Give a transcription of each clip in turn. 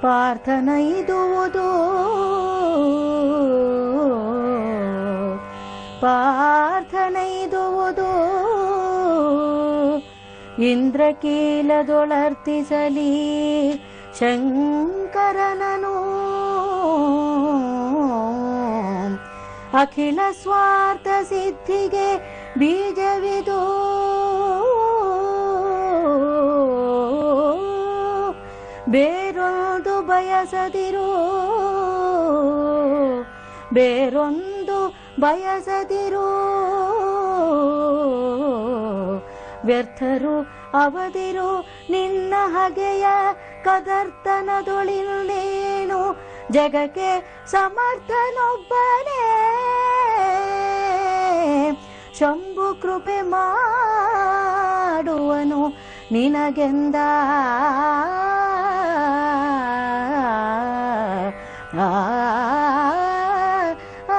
ಪಾರ್ಥನ ಇದುವುದು ಪಾರ್ಥನ ಇದುವುದು ಇಂದ್ರಕೀಲದೊಳರ್ತಿಸಲಿ ಶಂಕರನನು ಅಖಿಲ ಸ್ವಾರ್ಥ ಸಿದ್ಧಿಗೆ ಬೀಜವಿದು ಬೇರೊಂದು ಬಯಸದಿರು ಬೇರೊಂದು ಬಯಸದಿರು ವ್ಯರ್ಥರು ಅವದಿರು ನಿನ್ನ ಹಗೆಯ ಕದರ್ತನದೊಳಿಲ್ಲೇನು ಜಗಕ್ಕೆ ಸಮರ್ಥನೊಬ್ಬನೇ ಶಂಭು ಕೃಪೆ ಮಾಡುವನು ನಿನಗೆಂದ ಆ, ಆ, ಆ.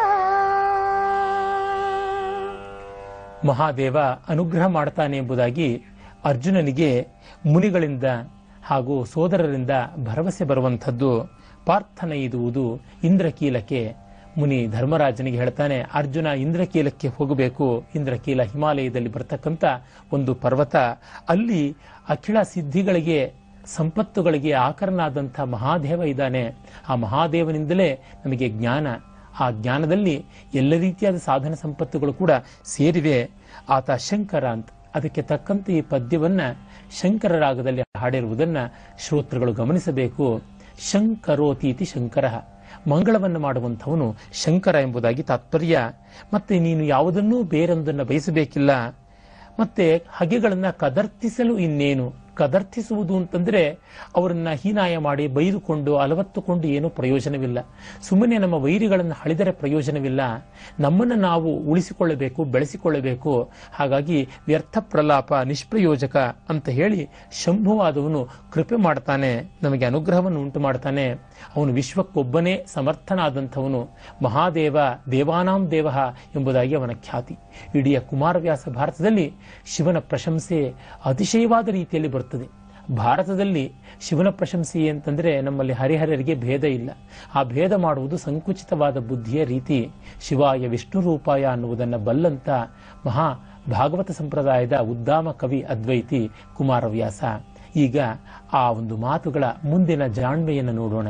ಮಹಾದೇವ ಅನುಗ್ರಹ ಮಾಡ್ತಾನೆ ಎಂಬುದಾಗಿ ಅರ್ಜುನನಿಗೆ ಮುನಿಗಳಿಂದ ಹಾಗೂ ಸೋದರರಿಂದ ಭರವಸೆ ಬರುವಂಥದ್ದು ಪಾರ್ಥನ ಇದುವುದು ಇಂದ್ರಕೀಲಕ್ಕೆ ಮುನಿ ಧರ್ಮರಾಜನಿಗೆ ಹೇಳ್ತಾನೆ ಅರ್ಜುನ ಇಂದ್ರಕೀಲಕ್ಕೆ ಹೋಗಬೇಕು ಇಂದ್ರಕೀಲ ಹಿಮಾಲಯದಲ್ಲಿ ಬರ್ತಕ್ಕಂಥ ಒಂದು ಪರ್ವತ ಅಲ್ಲಿ ಅಖಿಳ ಸಿದ್ಧಿಗಳಿಗೆ ಸಂಪತ್ತುಗಳಿಗೆ ಆಕರನಾದಂಥ ಮಹಾದೇವ ಇದ್ದಾನೆ ಆ ಮಹಾದೇವನಿಂದಲೇ ನಮಗೆ ಜ್ಞಾನ ಆ ಜ್ಞಾನದಲ್ಲಿ ಎಲ್ಲ ರೀತಿಯಾದ ಸಾಧನ ಸಂಪತ್ತುಗಳು ಕೂಡ ಸೇರಿವೆ ಆತ ಶಂಕರ ಅಂತ ಅದಕ್ಕೆ ತಕ್ಕಂತೆ ಈ ಪದ್ಯವನ್ನ ಶಂಕರ ರಾಗದಲ್ಲಿ ಹಾಡಿರುವುದನ್ನ ಶ್ರೋತೃಗಳು ಗಮನಿಸಬೇಕು ಶಂಕರೋತೀತಿ ಶಂಕರ ಮಂಗಳವನ್ನು ಮಾಡುವಂಥವನು ಶಂಕರ ಎಂಬುದಾಗಿ ತಾತ್ಪರ್ಯ ಮತ್ತೆ ನೀನು ಯಾವುದನ್ನೂ ಬೇರೊಂದನ್ನು ಬಯಸಬೇಕಿಲ್ಲ ಮತ್ತೆ ಹಗೆಗಳನ್ನ ಕದರ್ತಿಸಲು ಇನ್ನೇನು ಕದರ್ತಿಸುವುದು ಅಂತಂದ್ರೆ ಅವರನ್ನ ಹೀನಾಯ ಮಾಡಿ ಬೈದುಕೊಂಡು ಅಲವತ್ತುಕೊಂಡು ಏನೂ ಪ್ರಯೋಜನವಿಲ್ಲ ಸುಮ್ಮನೆ ನಮ್ಮ ವೈರಿಗಳನ್ನು ಹಳಿದರೆ ಪ್ರಯೋಜನವಿಲ್ಲ ನಮ್ಮನ್ನು ನಾವು ಉಳಿಸಿಕೊಳ್ಳಬೇಕು ಬೆಳೆಸಿಕೊಳ್ಳಬೇಕು ಹಾಗಾಗಿ ವ್ಯರ್ಥ ಪ್ರಲಾಪ ನಿಷ್ಪ್ರಯೋಜಕ ಅಂತ ಹೇಳಿ ಶಂಭುವಾದವನು ಕೃಪೆ ಮಾಡ್ತಾನೆ ನಮಗೆ ಅನುಗ್ರಹವನ್ನು ಉಂಟು ಮಾಡ್ತಾನೆ ಅವನು ವಿಶ್ವಕ್ಕೊಬ್ಬನೇ ಸಮರ್ಥನಾದಂಥವನು ಮಹಾದೇವ ದೇವಾನಾಂ ದೇವ ಎಂಬುದಾಗಿ ಅವನ ಖ್ಯಾತಿ ಇಡೀ ಕುಮಾರವ್ಯಾಸ ಭಾರತದಲ್ಲಿ ಶಿವನ ಪ್ರಶಂಸೆ ಅತಿಶಯವಾದ ರೀತಿಯಲ್ಲಿ ಬರುತ್ತದೆ ಭಾರತದಲ್ಲಿ ಶಿವನ ಪ್ರಶಂಸೆ ಅಂತಂದ್ರೆ ನಮ್ಮಲ್ಲಿ ಹರಿಹರರಿಗೆ ಭೇದ ಇಲ್ಲ ಆ ಭೇದ ಮಾಡುವುದು ಸಂಕುಚಿತವಾದ ಬುದ್ಧಿಯ ರೀತಿ ಶಿವಾಯ ವಿಷ್ಣು ರೂಪಾಯ ಅನ್ನುವುದನ್ನು ಬಲ್ಲಂತ ಮಹಾ ಭಾಗವತ ಸಂಪ್ರದಾಯದ ಉದ್ದಾಮ ಕವಿ ಅದ್ವೈತಿ ಕುಮಾರವ್ಯಾಸ ಈಗ ಆ ಒಂದು ಮಾತುಗಳ ಮುಂದಿನ ಜಾಣ್ಮೆಯನ್ನು ನೋಡೋಣ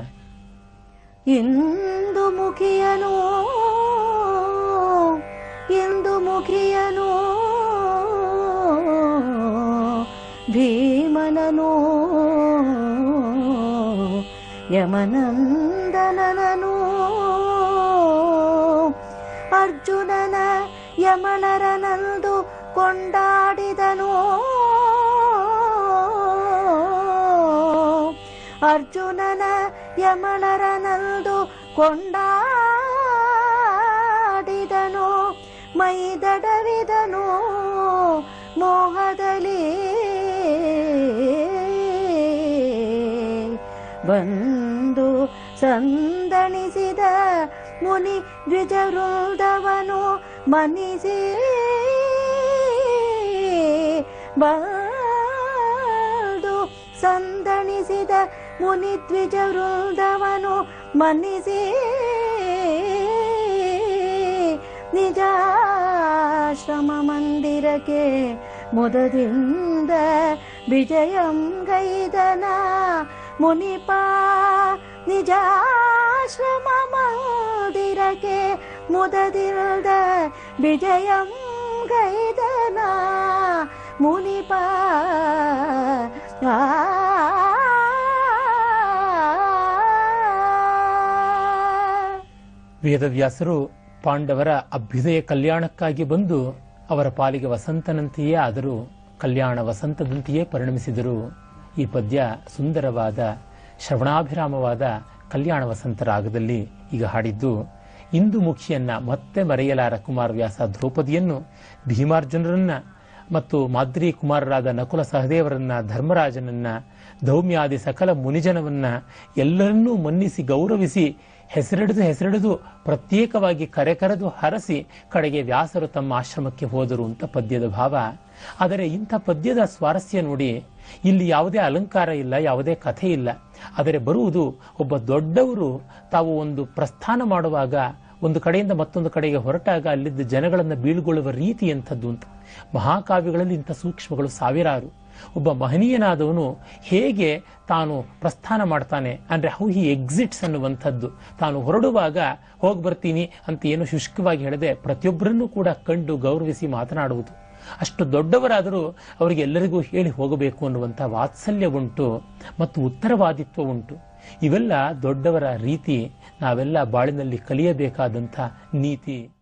ಇಂದು ಮುಖಿಯನು ಇಂದು ಮುಖಿಯನು ಭೀಮನನು ಯಮನಂದನನನು ಅರ್ಜುನನ ಯಮನರನಂದು ಕೊಂಡಾಡಿದನು ಅರ್ಜುನನ ಯಮನರನಂದು ಕೊಂಡಾಡಿದನು ಮೈದಡವಿದನು ಮೋಹದಲ್ಲಿ ಬಂದು ಸಂದಣಿಸಿದ ಮುನಿ ದ್ವಿಜವೃಂದವನು ಮನಿಸಿ ಬಂದು ಸಂದಣಿಸಿದ ಮುನಿ ದ್ವಿಜವೃಂದವನು ಮನ್ನಿಸಿ ನಿಜಾಶ್ರಮ ಮಂದಿರಕ್ಕೆ ಮುದದಿಂದ ವಿಜಯಂ ಗೈದನ ಮುನಿಪ ನಿಜಾಶ್ರಮ ಮಂದಿರಕ್ಕೆ ಮುದದಿಂದ ವಿಜಯಂ ಗೈದನ ಮುನಿಪ ವೇದವ್ಯಾಸರು ಪಾಂಡವರ ಅಭ್ಯುದಯ ಕಲ್ಯಾಣಕ್ಕಾಗಿ ಬಂದು ಅವರ ಪಾಲಿಗೆ ವಸಂತನಂತೆಯೇ ಆದರೂ ಕಲ್ಯಾಣ ವಸಂತದಂತೆಯೇ ಪರಿಣಮಿಸಿದರು ಈ ಪದ್ಯ ಸುಂದರವಾದ ಶ್ರವಣಾಭಿರಾಮವಾದ ಕಲ್ಯಾಣ ವಸಂತ ರಾಗದಲ್ಲಿ ಈಗ ಹಾಡಿದ್ದು ಇಂದು ಮುಖಿಯನ್ನ ಮತ್ತೆ ಮರೆಯಲಾರ ಕುಮಾರವ್ಯಾಸ ದ್ರೌಪದಿಯನ್ನು ಭೀಮಾರ್ಜುನರನ್ನ ಮತ್ತು ಮಾದ್ರಿ ಕುಮಾರರಾದ ನಕುಲ ಸಹದೇವರನ್ನ ಧರ್ಮರಾಜನನ್ನ ದೌಮ್ಯಾದಿ ಸಕಲ ಮುನಿಜನವನ್ನ ಎಲ್ಲರನ್ನೂ ಮನ್ನಿಸಿ ಗೌರವಿಸಿ ಹೆಸರಿಡಿದು ಹೆಸರಿಡಿದು ಪ್ರತ್ಯೇಕವಾಗಿ ಕರೆ ಕರೆದು ಹರಸಿ ಕಡೆಗೆ ವ್ಯಾಸರು ತಮ್ಮ ಆಶ್ರಮಕ್ಕೆ ಹೋದರು ಅಂತ ಪದ್ಯದ ಭಾವ ಆದರೆ ಇಂಥ ಪದ್ಯದ ಸ್ವಾರಸ್ಯ ನೋಡಿ ಇಲ್ಲಿ ಯಾವುದೇ ಅಲಂಕಾರ ಇಲ್ಲ ಯಾವುದೇ ಕಥೆ ಇಲ್ಲ ಆದರೆ ಬರುವುದು ಒಬ್ಬ ದೊಡ್ಡವರು ತಾವು ಒಂದು ಪ್ರಸ್ಥಾನ ಮಾಡುವಾಗ ಒಂದು ಕಡೆಯಿಂದ ಮತ್ತೊಂದು ಕಡೆಗೆ ಹೊರಟಾಗ ಅಲ್ಲಿದ್ದ ಜನಗಳನ್ನು ಬೀಳ್ಗೊಳ್ಳುವ ರೀತಿ ಎಂಥದ್ದು ಅಂತ ಮಹಾಕಾವ್ಯಗಳಲ್ಲಿ ಇಂಥ ಸೂಕ್ಷ್ಮಗಳು ಸಾವಿರಾರು ಒಬ್ಬ ಮಹನೀಯನಾದವನು ಹೇಗೆ ತಾನು ಪ್ರಸ್ಥಾನ ಮಾಡ್ತಾನೆ ಅಂದ್ರೆ ಹೌ ಹಿ ಎಕ್ಸಿಟ್ಸ್ ಅನ್ನುವಂಥದ್ದು ತಾನು ಹೊರಡುವಾಗ ಹೋಗಿ ಬರ್ತೀನಿ ಅಂತ ಏನು ಶುಷ್ಕವಾಗಿ ಹೇಳದೆ ಪ್ರತಿಯೊಬ್ಬರನ್ನೂ ಕೂಡ ಕಂಡು ಗೌರವಿಸಿ ಮಾತನಾಡುವುದು ಅಷ್ಟು ದೊಡ್ಡವರಾದರೂ ಅವರಿಗೆ ಎಲ್ಲರಿಗೂ ಹೇಳಿ ಹೋಗಬೇಕು ಅನ್ನುವಂಥ ವಾತ್ಸಲ್ಯ ಉಂಟು ಮತ್ತು ಉತ್ತರವಾದಿತ್ವ ಉಂಟು ಇವೆಲ್ಲ ದೊಡ್ಡವರ ರೀತಿ ನಾವೆಲ್ಲ ಬಾಳಿನಲ್ಲಿ ಕಲಿಯಬೇಕಾದಂಥ ನೀತಿ